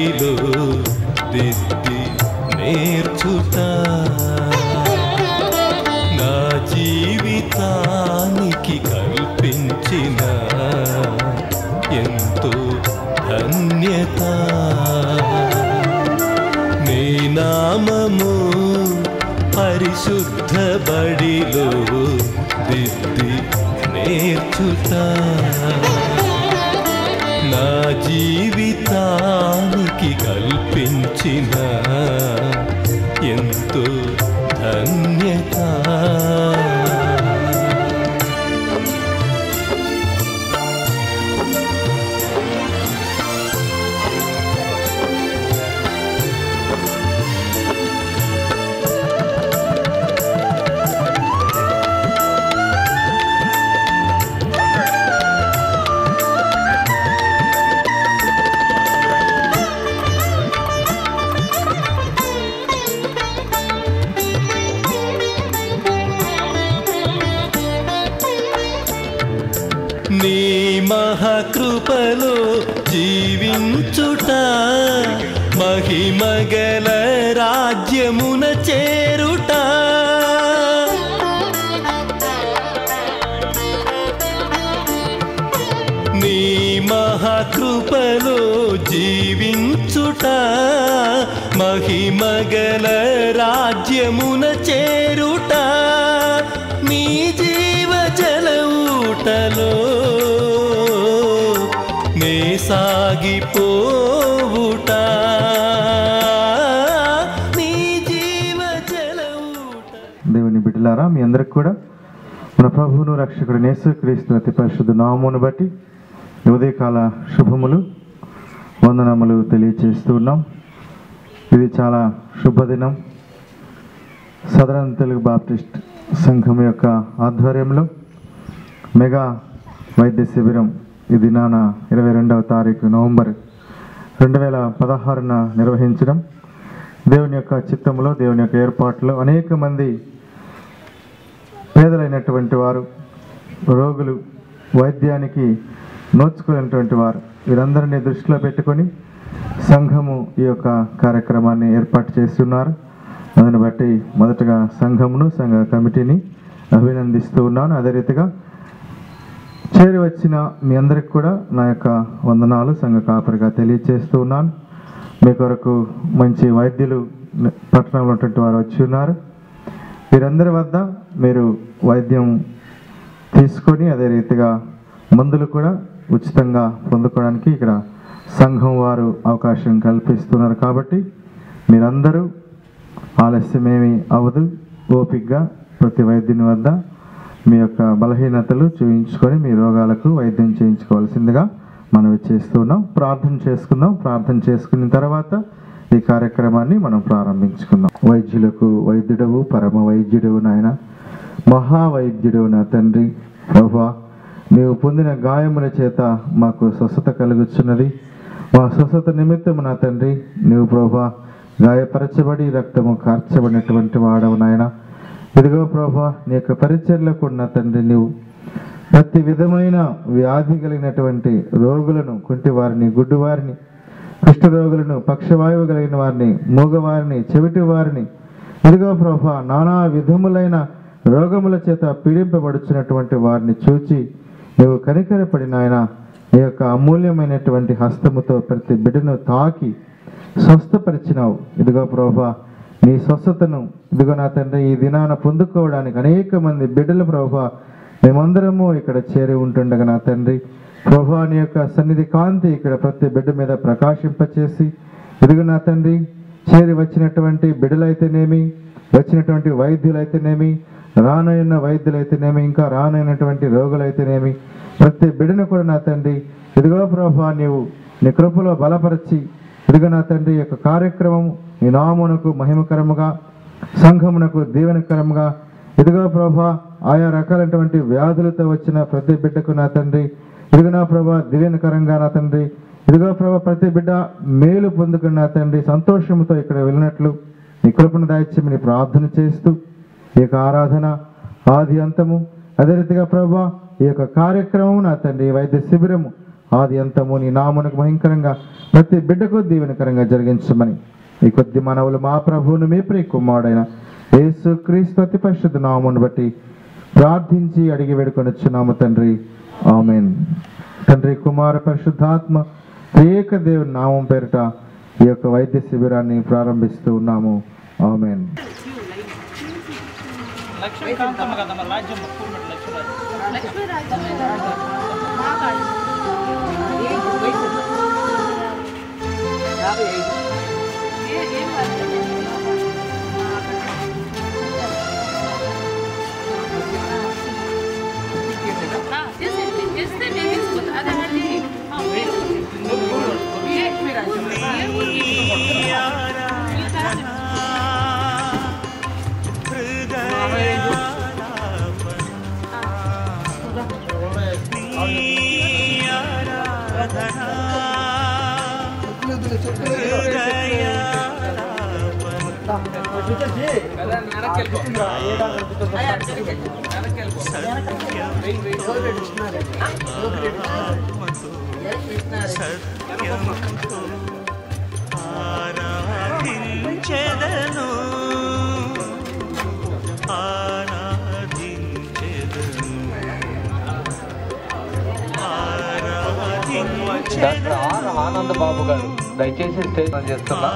బడిలో దిద్ది నేర్చుట నా జీవితానికి కల్పించిన ఎంతో ధన్యత నీ నామము పరిశుద్ధ బడిలో దిద్ది నేర్చుట నా జీవితానికి కల్పించిన ఎంతో ధన్యత నీ మహాకృపలో జీవించుట మహిమగల రాజ్యమున చేరుట నీ మహాకృపలో జీవించుట మహిమగల రాజ్యమున చేరుట నీ జీవ జలవుటలో నే సాగిపోవుట నీ జీవ జలవుట దేవుని బిడ్డలారా మీ అందరికి కూడా మన ప్రభువును రక్షకుడు నేసుక్రీస్తు అతి పరిశుద్ధ నామమును బట్టి ఈ ఉదయకాల శుభములు వందనములు తెలియచేస్తూ ఉన్నాం ఇది చాలా శుభదినం సదరన్ తెలుగు బాప్టిస్ట్ సంఘం యొక్క ఆధ్వర్యంలో మెగా వైద్య శిబిరం ఈ దినాన ఇరవై రెండవ తారీఖు నవంబర్ రెండు వేల పదహారున నిర్వహించడం దేవుని యొక్క చిత్తంలో దేవుని యొక్క ఏర్పాట్లో అనేక మంది పేదలైనటువంటి వారు రోగులు వైద్యానికి నోచుకున్నటువంటి వారు వీరందరినీ దృష్టిలో పెట్టుకొని సంఘము ఈ యొక్క కార్యక్రమాన్ని ఏర్పాటు చేస్తున్నారు దాన్ని బట్టి మొదటగా సంఘమును సంఘ కమిటీని అభినందిస్తూ ఉన్నాను అదే రీతిగా చేరి వచ్చిన మీ అందరికి కూడా నా యొక్క వందనాలు సంఘ కాపరిగా తెలియజేస్తూ ఉన్నాను మీ కొరకు మంచి వైద్యులు పట్టణంలో ఉన్నటువంటి వారు వచ్చి ఉన్నారు వీరందరి వద్ద మీరు వైద్యం తీసుకొని అదే రీతిగా మందులు కూడా ఉచితంగా పొందుకోవడానికి ఇక్కడ సంఘం వారు అవకాశం కల్పిస్తున్నారు కాబట్టి మీరందరూ ఆలస్యమేమి అవ్వదు ఓపికగా ప్రతి వైద్యుని వద్ద మీ యొక్క బలహీనతలు చూపించుకొని మీ రోగాలకు వైద్యం చేయించుకోవాల్సిందిగా మనవి చేస్తున్నాం ప్రార్థన చేసుకుందాం ప్రార్థన చేసుకున్న తర్వాత ఈ కార్యక్రమాన్ని మనం ప్రారంభించుకుందాం వైద్యులకు వైద్యుడవు పరమ వైద్యుడవు నాయన మహావైద్యుడవు నా తండ్రి ప్రభా నీవు పొందిన గాయముల చేత మాకు స్వస్థత కలుగుచున్నది మా స్వస్థత నిమిత్తం నా తండ్రి నీవు ప్రభా గాయపరచబడి రక్తము కార్చబడినటువంటి వాడవు నాయన ఇదిగో ప్రభా నీ యొక్క పరిచర్లకు ఉన్న తండ్రి నీవు ప్రతి విధమైన వ్యాధి కలిగినటువంటి రోగులను కుంటివారిని గుడ్డివారిని కుష్ఠరోగులను పక్షవాయువు కలిగిన వారిని మూగవారిని చెవిటి వారిని ఇదిగో ప్రభా నానా విధములైన రోగముల చేత పీడింపబడుచున్నటువంటి వారిని చూచి నీవు కనికరపడిన ఆయన నీ యొక్క అమూల్యమైనటువంటి హస్తముతో ప్రతి బిడ్డను తాకి స్వస్థపరిచినావు ఇదిగో ప్రభా నీ స్వస్థతను ఇదిగో నా తండ్రి ఈ దినాన పొందుకోవడానికి అనేక మంది బిడ్డలు ప్రభా మేమందరము ఇక్కడ చేరి ఉంటుండగా నా తండ్రి ప్రభా నీ యొక్క సన్నిధి కాంతి ఇక్కడ ప్రతి బిడ్డ మీద ప్రకాశింపచేసి ఇదిగో నా తండ్రి చేరి వచ్చినటువంటి బిడ్డలైతేనేమి వచ్చినటువంటి వైద్యులైతేనేమి రానైన వైద్యులైతేనేమి ఇంకా రానైనటువంటి రోగులైతేనేమి ప్రతి బిడ్డను కూడా నా తండ్రి ఇదిగో ప్రభా నీవు నీ కృపలో బలపరిచి ఇదిగో నా తండ్రి ఈ యొక్క కార్యక్రమం నీ నామునకు మహిమకరముగా సంఘమునకు దీవెనకరముగా ఇదిగో ప్రభా ఆయా రకాలైనటువంటి వ్యాధులతో వచ్చిన ప్రతి బిడ్డకు నా తండ్రి ఇదిగో నా ప్రభా దీవెనకరంగా నా తండ్రి ఇదిగో ప్రభా ప్రతి బిడ్డ మేలు పొందుకున్న నా తండ్రి సంతోషంతో ఇక్కడ వెళ్ళినట్లు నీ కృపను దాయిచ్చమని ప్రార్థన చేస్తూ ఈ యొక్క ఆరాధన ఆది అంతము అదే రీతిగా ప్రభా ఈ యొక్క కార్యక్రమం నా తండ్రి ఈ వైద్య శిబిరము ఆది అంతము నీ నామునకు భయంకరంగా ప్రతి బిడ్డకు దీవెనకరంగా జరిగించమని ఈ కొద్ది మనవులు మా ప్రభువును మీ ప్రియ కుమారుడైన యేసు క్రీస్తు అతి పరిశుద్ధ నామును బట్టి ప్రార్థించి అడిగి వేడుకొనొచ్చున్నాము తండ్రి ఆమెన్ తండ్రి కుమార పరిశుద్ధాత్మ ఏక దేవుని నామం పేరిట ఈ యొక్క వైద్య శిబిరాన్ని ప్రారంభిస్తూ ఉన్నాము ఆమెన్ లక్ష్మీకాంతమ్మ కదా మన రాజ్యం కూర్మటి లక్ష్మీరాజ్యం ఆరాధించెదను ఆరాధించెదను డాక్టర్ ఆర్ ఆనంద్ బాబు గారు దయచేసి స్టేజ్ మీద చేస్తున్నా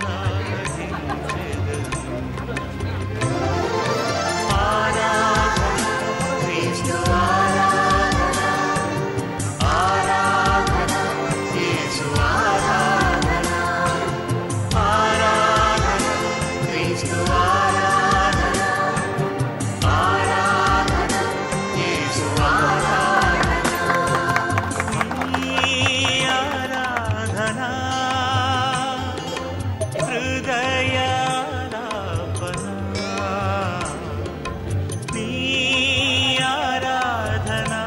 ఆరాధనా హృదయాలాపనా నీ ఆరాధనా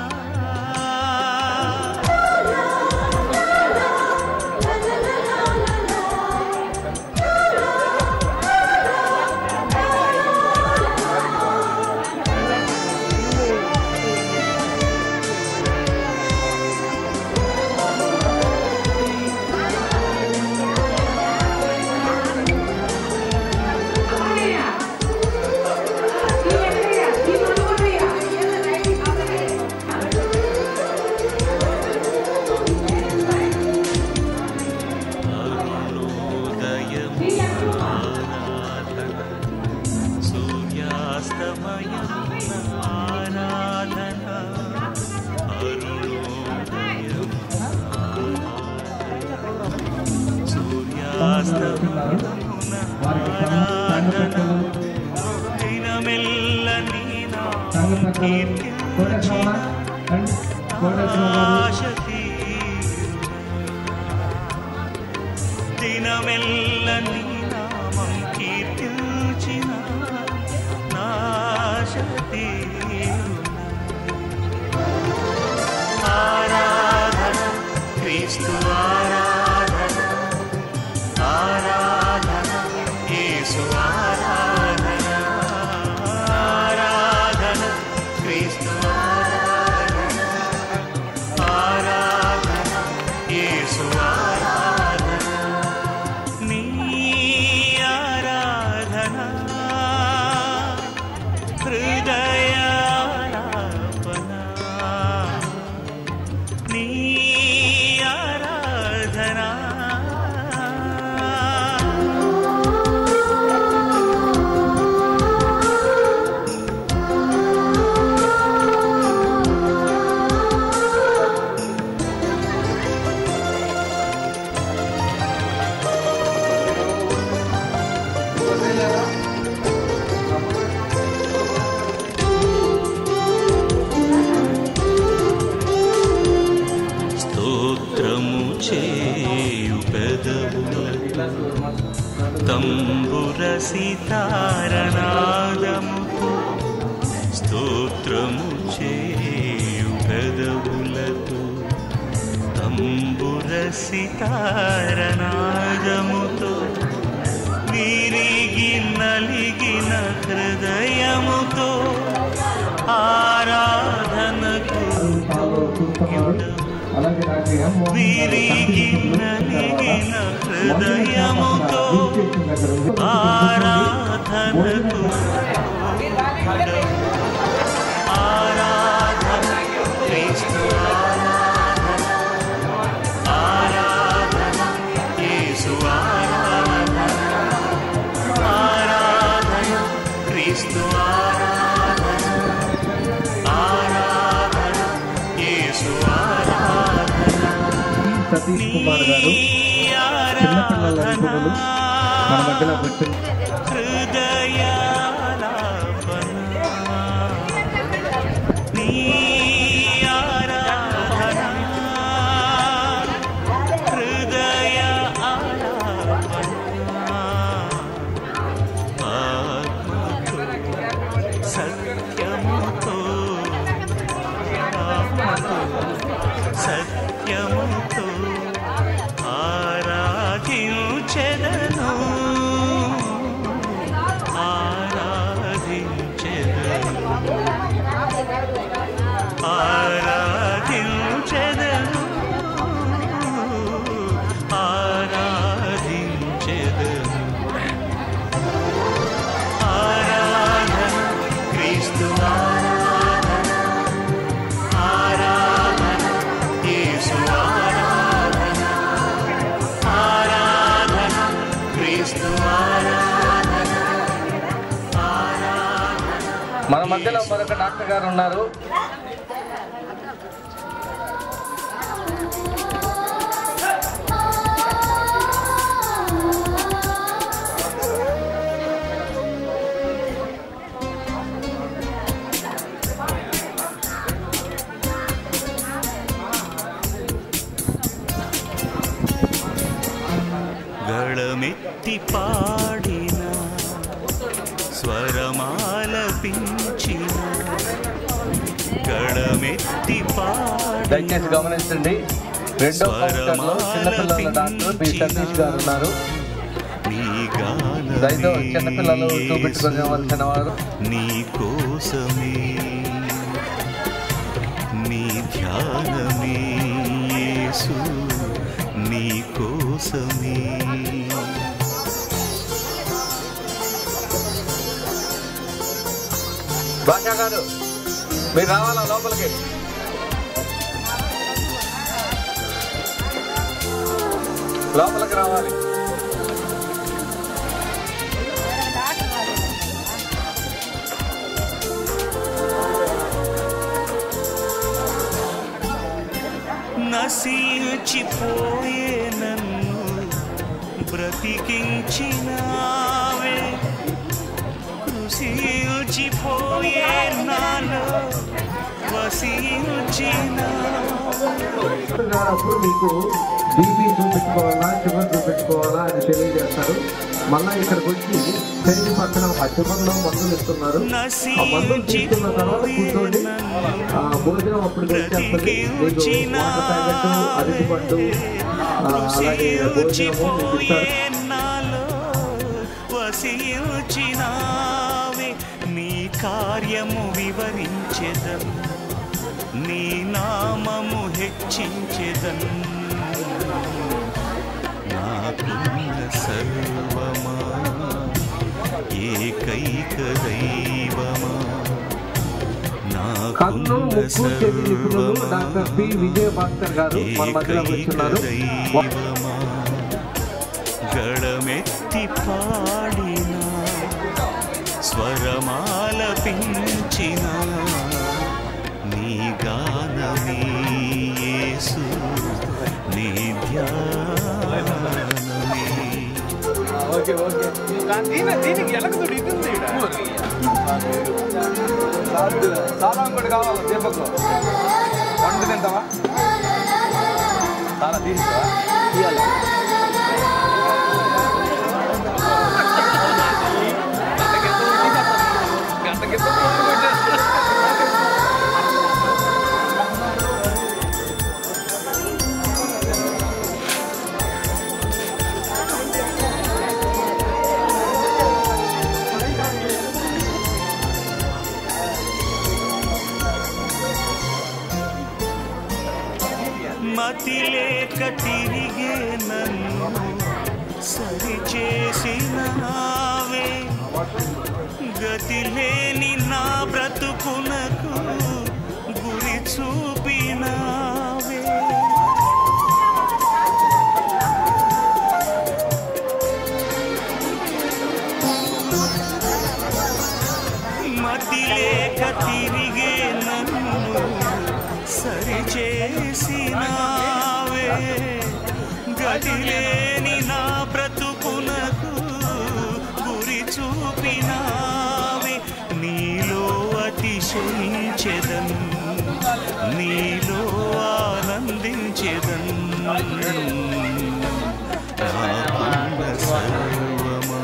అరుణోదయం ఆరాధన సూర్యాస్తమయం ఆరాధన అరుణోదయం సూర్యాస్తమయం ఆరాధన దినమెల్ల నీ నామం కీర్తించిన ఆశ దినమెల్ల నీ నామం కీర్తించిన నాశ ఆరాధన క్రీస్తు ఆరాధన ఆరాధన యేసు ఆరాధన ఆరాధన క్రీస్తు ఆరాధన ఆరాధన యేసు ఆరాధన నీ ఆరాధన హృదయాలాపన నీ ఆరాధన స్తోత్రము చేయు పెదవులతో తంబుర సితారనాదముతో స్తోత్రము చేయు పెదవులతో తంబుర సితారనాదముతో విరిగి నలిగిన హృదయముతో ఆరాధనకు అలాగే విరిగి నలిగిన హృదయముతో ఆరాధనకు ఆరాధన క్రీస్తు ఆరాధన ఆరాధన యేసు ఆరాధన ఆరాధన క్రీస్తు ఆరాధన ఆరాధన యేసు ఆరాధన సతీష్ కుమార్ గారు చిన్నపిల్లల నిపుణులు మన మధ్యలో కూర్చుని సత్యముతో సత్యముతో ఆరాధించెదను ఆరాధించెదను ఆరాధించెదను ఆరాధించెదను ఆరాధన క్రీస్తు ఆరాధన ఆరాధన యేసు ఆరాధన ఆరాధన క్రీస్తు ఆరాధన మన మధ్యలో మరొక డాక్టర్ గారు ఉన్నారు గళమెత్తి పాడిన స్వరమాలపించిన గళమెత్తి పాడిన దయచేసి గమనించండి రెండో కౌంటర్ లో చిన్నపిల్లల డాక్టర్ బి సతీష్ గారు ఉన్నారు నీ గానమే దయతో చిన్నపిల్లలు చూపించుకోవాల్సిన వారు నీ కోసమే నీ ధ్యానమే యేసు నీ కోసమే భాషా గారు మీరు రావాలా లోపలికి లోపలికి రావాలి నశించిపోయే నన్ను బ్రతికించినావే కృషించిపోయే నాలో వసించినా గారు అప్పుడు మీకు బీపీ చూపించుకోవాలా షుగర్ చూపించుకోవాలా అని తెలియజేస్తారు మళ్ళా ఇక్కడికి వచ్చి శరీర పక్కన అడ్డుపంలో మందులు ఇస్తున్నారు ఆ మందులు తీసుకున్న తర్వాత కూర్చోండి ఆ భోజనం అప్పుడు వచ్చేస్తుంది మీకు వాటర్ ప్యాకెట్ అరటిపండు ఆ, అలాగే భోజనము మీకు ఇస్తారు నాలో వసించినావే నీ కార్యము వివరించెదన్ నీ నామము హెచ్చించెదన్ నాకున్న సర్వమా ఏకైక దైవమా కన్ను ముక్కు చెవి నిపుణులు డాక్టర్ పి విజయ భాస్కర్ గారు మన మధ్యలో కూర్చున్నారు దైవమా గళమెత్తి పాడిన స్వరమాలపించిన నీ గానమే యేసు నీ ధ్యానమే దీనికి ఎలకతుడు ఇది ఉంది ఈడ. చాలా ఇంకోటి కావాలి దీపక్ వంట తింటావా చాలా తీసుకోవా గంట క్రితం ఫోన్ కొట్టేస్తా. మతి లేక తిరిగే నన్ను సరిచేసినావే గతి లేని నా బ్రతుకునకు గురి చూపినావే మతి లేక తిరిగే నన్ను సరిచేసినావే గతి లేని నా బ్రతుకునకు గురి చూపినావే నీలో అతిశయించెదన్ నీలో ఆనందించెదన్ నాకున్న సర్వమా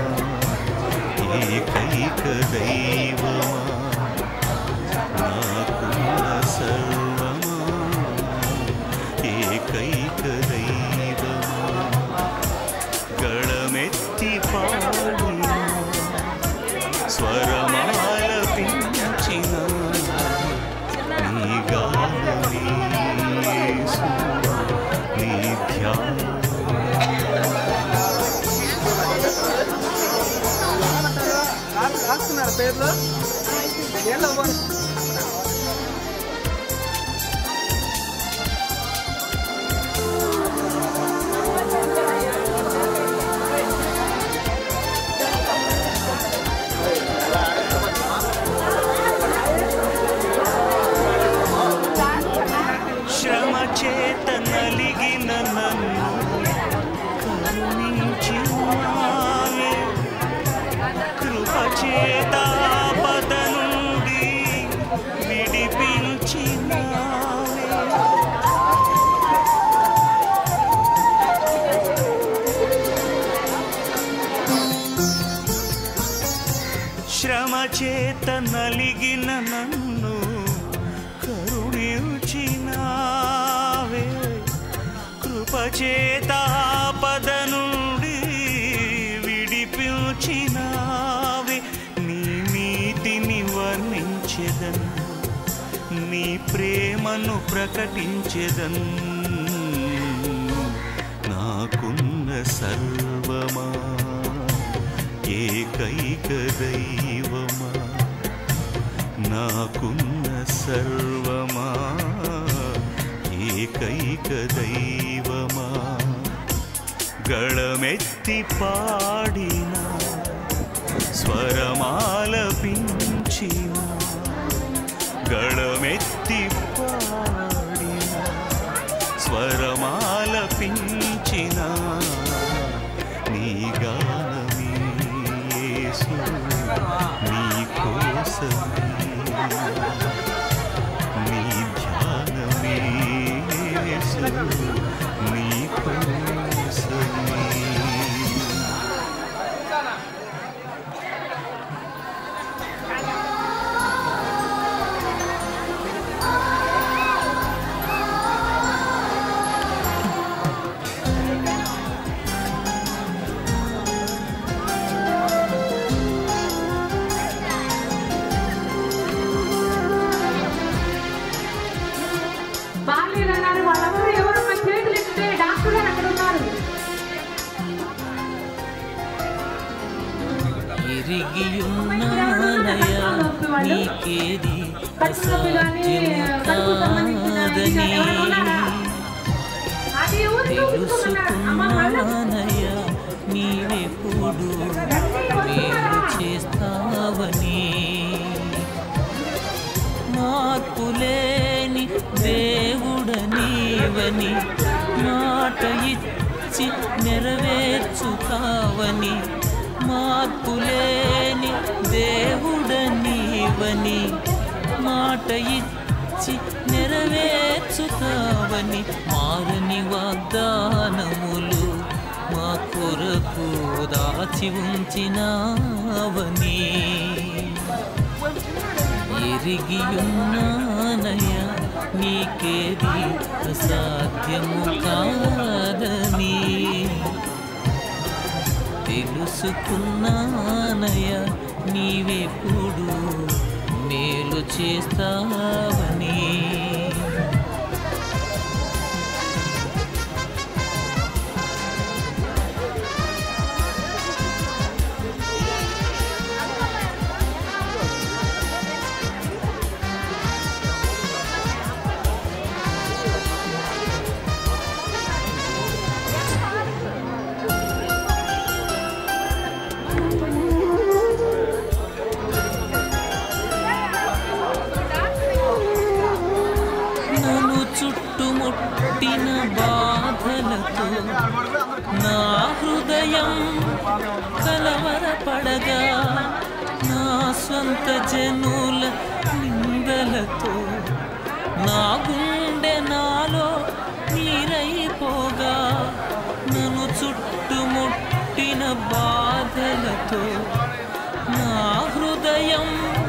ఏకైక దైవమా నాకున్న సర్వమా ఏకైక దైవమా గళమెత్తి పాడిన స్వరమాలపించిన నీ గానమే యేసు, నీ ధ్యానం రాస్తున్నారు పేర్లు ఏళ్ళ శ్రమ చేత నలిగిన నన్ను కరుణించినావే కృప చేత ఆపద నుండి విడిపించినావే శ్రమ చేత నలిగిన నన్ను కరుణించినావే కృప చేత ఆపద నుండి విడిపించినావే నీ నీతిని వర్ణించెదన్ నీ ప్రేమను ప్రకటించెదన్ నాకున్న సర్వమా ఏకైక దైవమా నాకున్న సర్వమా ఏకైక దైవమా గళమెత్తి పాడిన స్వరమాలపించిన గళమెత్తి పాడిన స్వరమాలపించిన నీ గానమే యేసు, నీ కోసమే నీ ధ్యానమే యేసు, నీ కోసమే బాగాలేదన్నారు వాళ్ళందరూ ఎవరమ్మా చేతులు ఎత్తితే డాక్టర్ గారు అక్కడ ఉన్నారు ఎరిగియున్నానయ్యా నీకేది అసాధ్యము కాదని అది ఎవరు చూపించుకున్నారు అమ్మ మళ్ళీ తెలుసుకున్నానయ్యా నీవెప్పుడు మేలు చేస్తావని మార్పులేని దేవుడనీవని మాట ఇచ్చి నెరవేర్చుతావని మార్పులేని దేవుడనీవని మాట ఇచ్చి నెరవేర్చుతావని మారని వాగ్దానములు మా కొరకు దాచి ఉంచినావని ఎరిగియున్నానయ్యా నీకేది అసాధ్యము కాదని తెలుసుకున్నానయ్యా నీవెప్పుడు మేలు చేస్తావని చుట్టుముట్టిన బాధలతో నా హృదయం కలవరపడగా నా స్వంత జనుల నిందలతో నా గుండె నాలో నీరైపోగా నన్ను చుట్టుముట్టిన బాధలతో నా హృదయం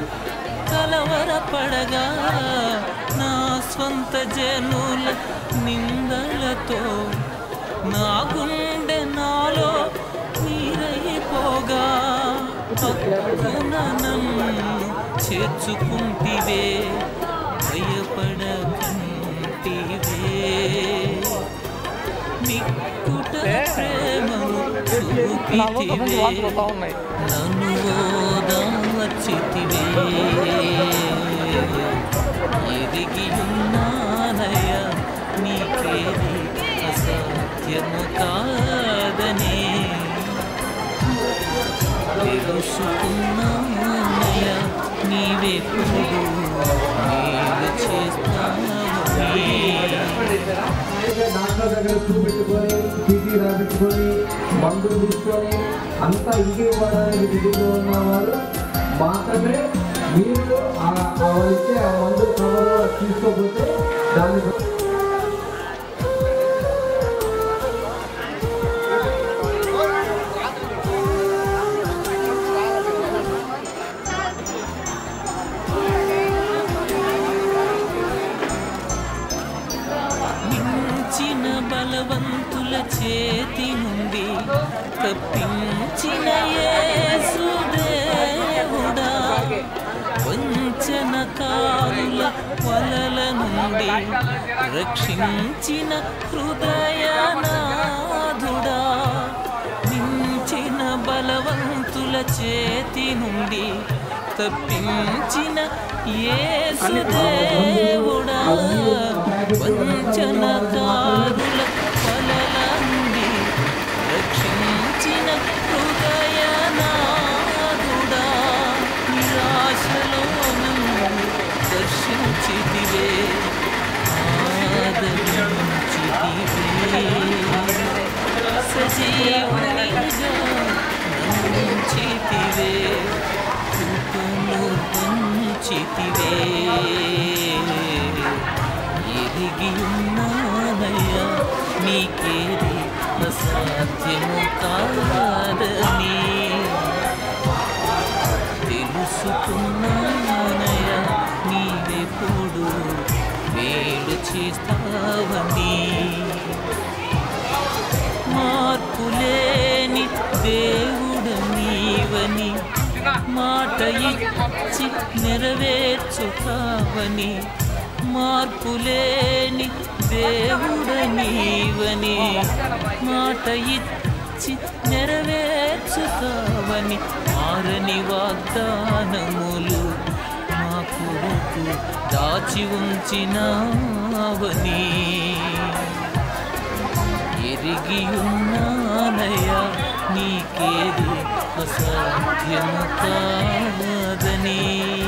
కలవరపడగా నా స్వంత జనుల నిందలతో నా గుండె నాలో నీరైపోగా పక్కన నన్ను చేర్చుకుంటివే భయపడకుంటివే మిక్కుట ప్రేమను చూపితివే నన్ను ఓదార్చితివే ఎదిగి ఉన్నానయ నీకేది అసాధ్యము కాదని తెలుసుకున్నానయ నీవెప్పుడు మేలు చేస్తావని డాక్టర్ దగ్గర చూపెట్టుకొని చీటీ రాపించుకొని మందులు తీసుకొని అంతా ఇంకే ఇవ్వడానికి దిగుతూ ఉన్నవారు మాత్రమే మీరు ఆ ఆ ఇచ్చే ఆ మందు కవర్ తీసుకోకపోతే దాన్ని మించిన బలవంతుల చేతి నుండి తప్పించిన యేసుదేవుడా వంచనకారుల వలల నుండి రక్షించిన హృదయనాథుడా మించిన బలవంతుల చేతి నుండి తప్పించిన యేసుదేవుడా వంచనకారుల వలల నుండి రక్షించిన హృదయనాథుడా నిరాశలో నన్ను దర్శించితివే ఆదరించితివే సజీవునిగా నంచితివే కృపను పంచితివే ఎదిగి ఉన్నానయ్యా నీకేది అసాధ్యము కాదని తెలుసుకున్నానయ్యా నీవెప్పుడు వేడు చేస్తావని మార్పులేని దేవుడు నీవని మాట ఇచ్చి నెరవేర్చుతావని మార్పులేని దేవుడు నీవని మాట ఇచ్చి నెరవేర్చుతావని మారని వాగ్దానములు మా కొరకు దాచి ఉంచినావని ఎరిగి ఉన్నానయ్యా నీకేది అసాధ్యము కాదని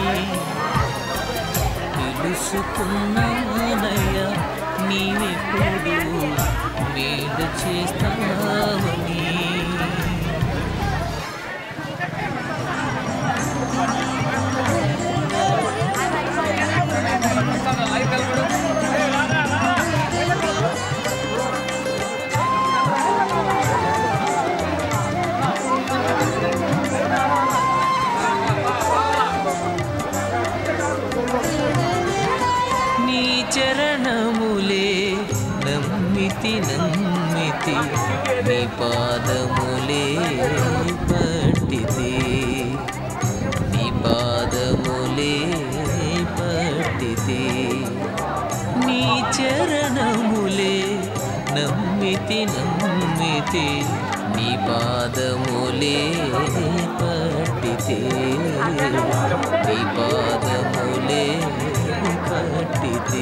తెలుసుకున్నానయ్యా నీవెప్పుడు మేలు చేస్తావని నీ చరణములే నమ్మితి నమ్మితి నీ పాదములే పట్టితి నీ పాదములే పట్టితి నీ చరణములే నమ్మితి నమ్మితి నీ పాదములే పట్టితే నీ పాదములే పట్టితే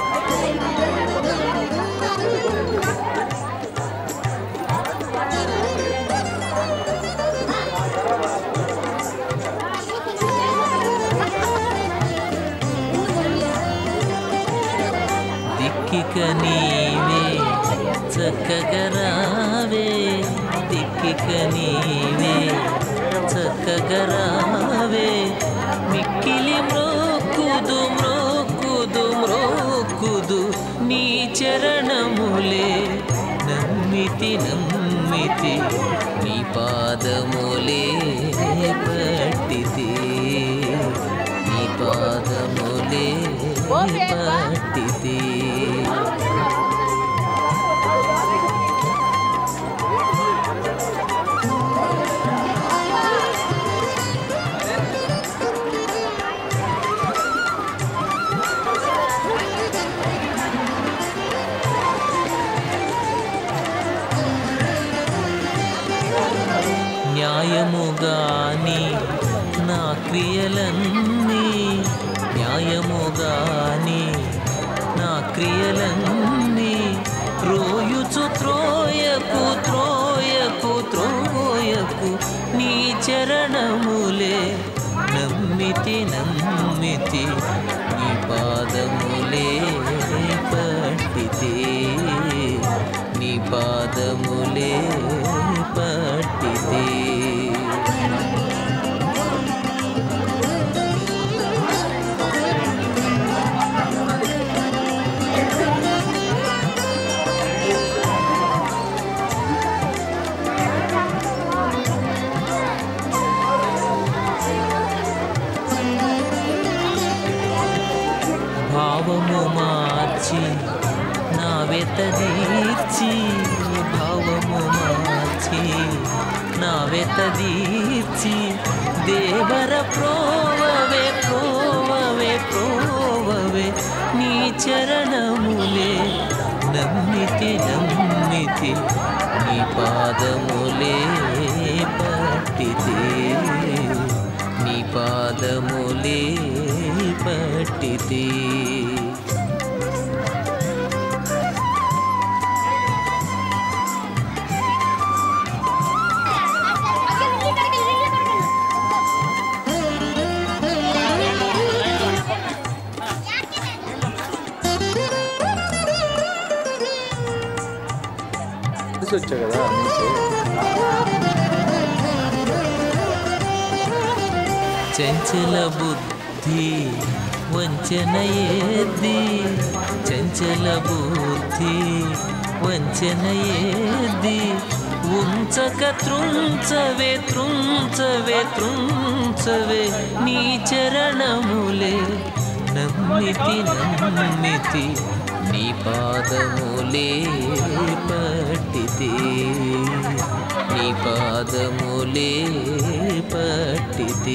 Thank you. నీవే చక్కగా రావే దిక్కిక నీవే చక్కగా రావే మిక్కిలి మ్రోక్కుదు మ్రోక్కుదు మ్రోక్కుదు నీ చరణములే నమ్మితి నమ్మితి నీ పాదములే పట్టితి నీ పాదములే పట్టితి న్యాయముగాని నా క్రియలన్నీ న్యాయముగాని నా క్రియలన్నీ త్రోయుచు త్రోయకు త్రోయకు త్రోయకు నీ చరణములే నమ్మితి నమ్మితి నీ పాదములే పట్టితే నీ పాదములే పట్టితే భావము మార్చి నా వెత తీర్చి భావము మార్చి నా వెత తీర్చి దేవర ప్రోవవే ప్రోవవే ప్రోవవే నీ చరణములే నమ్మితి నమ్మితి నీ పాదములే పట్టితే నీ పాదములే పట్టితే చూసి వచ్చా కదా నుంచి చంచల బుద్ధి వంచన ఏది చంచల బుద్ధి వంచన ఏది ఉంచక త్రుంచవే త్రుంచవే త్రుంచవే నీ చరణములే నమ్మితి నమ్మితి నీ పాదములే పట్టితే నీ పాదములే పట్టితే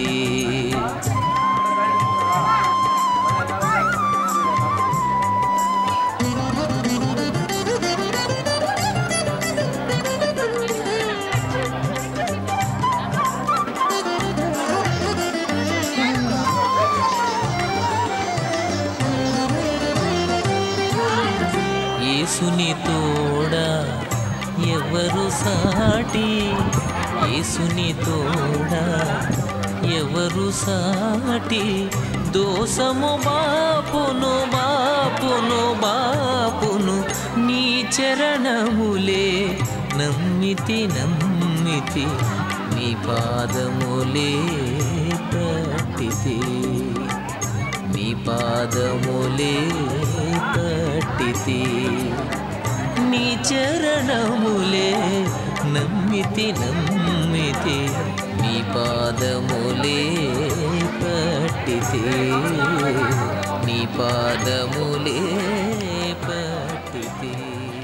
యేసుని తోడా ఎవరు సాటి యేసుని తోడా ఎవరు సాటి దోసము బాపును బాపును బాపును నీ చరణములే నమ్మితి నమ్మితి నీ పాదములే పట్టితే నీ పాదములే పట్టితే నీ చరణములే నమ్మితి నమ్మితి నీ పాదములే పట్టితే నీ పాదములే పట్టితే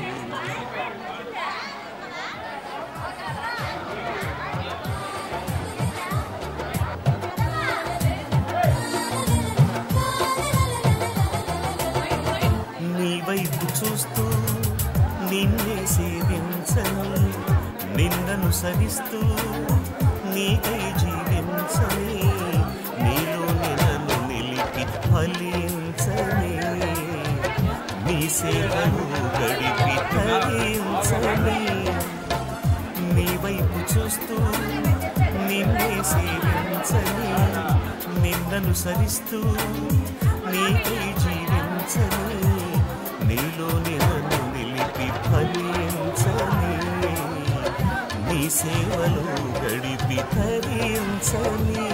నీ వైపు చూస్తూ నిన్నే సేవించను నిన్నను సరిస్తూ నీకై జీవించని నీలోని నన్ను నిలిపి ఫలించని నీ సేవను గడిపి తరించని నీ వైపు చూస్తూ నిన్నే సేవించని నిన్నను సరిస్తూ నీకై జీవించని నీలోని నన్ను నిలిపి ఫలించని నీ సేవలో గడిపి తరించని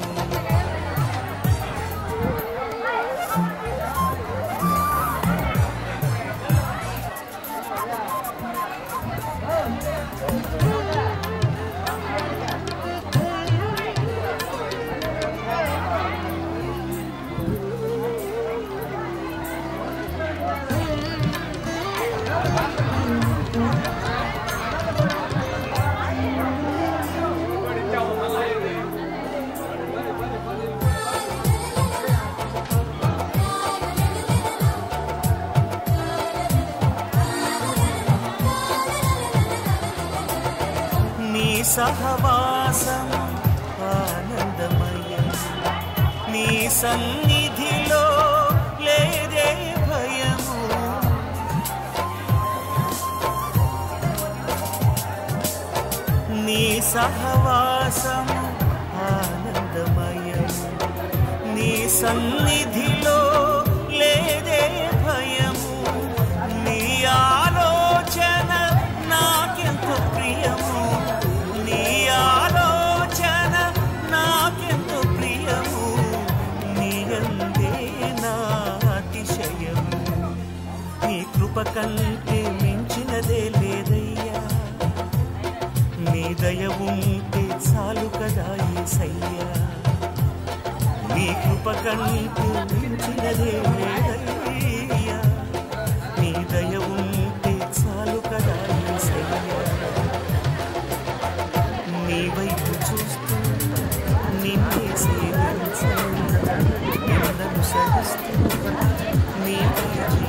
నీ సహవాసం ఆనందమయం నీ సన్నిధిలో లేదే భయము నీ సహవాసం ఆనందమయం నీ సన్నిధిలో లేదే భయము నీ ఆలోచన నాకెంత ప్రియము నీ ఆలోచన నాకెంత ప్రియము నీ అందే నా అతిశయము నీ కృప కంటే మించినదే లేదయ్యా నీ దయ ఉంటే చాలు కదా ఏసయ్యా నీ కృప కంటే మించినదే లేదయ్యా నీ దయ ఉంటే చాలు కదా ఏసయ్యా నీ వైపు చూస్తూ నిన్నే సేవించు నిన్నను సహిస్తూ నీకే